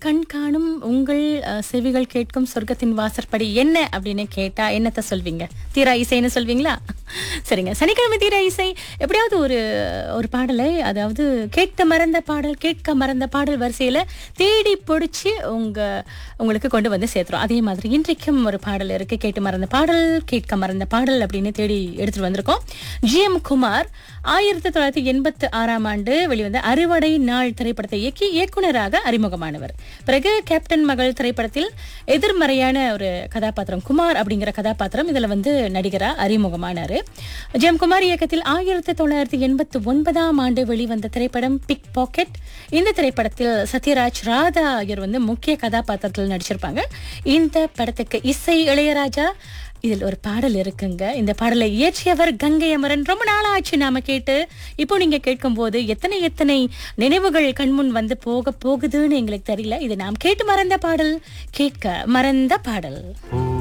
கண் காணும் உங்கள் அஹ், செவிகள் கேட்கும் சொர்க்கத்தின் வாசற்படி என்ன அப்படின்னு கேட்டா என்னத்த சொல்வீங்க தீரா இசைன்னு சொல்வீங்களா சரிங்க சனிக்கிழமை தீரா இசை எப்படியாவது ஒரு ஒரு பாடலை அதாவது கேட்க மறந்த பாடல் கேட்க மறந்த பாடல் வரிசையில தேடி பிடிச்சி உங்க உங்களுக்கு கொண்டு வந்து சேர்த்துரும் அதே மாதிரி இன்றைக்கும் ஒரு பாடல் இருக்கு கேட்டு மறந்த பாடல் கேட்க மறந்த பாடல் அப்படின்னு தேடி எடுத்துட்டு வந்திருக்கோம் ஜி எம் குமார் ஆயிரத்தி தொள்ளாயிரத்தி எண்பத்தி ஆறாம் ஆண்டு வெளிவந்த அறுவடை நாள் திரைப்படத்தை இயக்கி இயக்குனராக அறிமுகமானவர் பிறகு கேப்டன் மகள் திரைப்படத்தில் எதிர்மறையான ஒரு கதாபாத்திரம் குமார் அப்படிங்கிற கதாபாத்திரம் இதுல வந்து நடிகரா அறிமுகமானாரு ஜெயம் குமார் இயக்கத்தில் ஆயிரத்தி தொள்ளாயிரத்தி எண்பத்தி ஒன்பதாம் ஆண்டு வெளிவந்த திரைப்படம் பிக் பாக்கெட் இந்த திரைப்படத்தில் சத்யராஜ் ராதா ஆகியோர் வந்து முக்கிய கதாபாத்திரத்தில் நடிச்சிருப்பாங்க இந்த படத்துக்கு இசை இளையராஜா இதில் ஒரு பாடல் இருக்குங்க இந்த பாடலை இயற்றியவர் கங்கை அமரன் ரொம்ப நாளாச்சு நாம கேட்டு இப்போ நீங்க கேட்கும் போது எத்தனை எத்தனை நினைவுகள் கண்முன் வந்து போக போகுதுன்னு எங்களுக்கு தெரியல இது நாம் கேட்டு மறந்த பாடல் கேட்க மறந்த பாடல் ஓ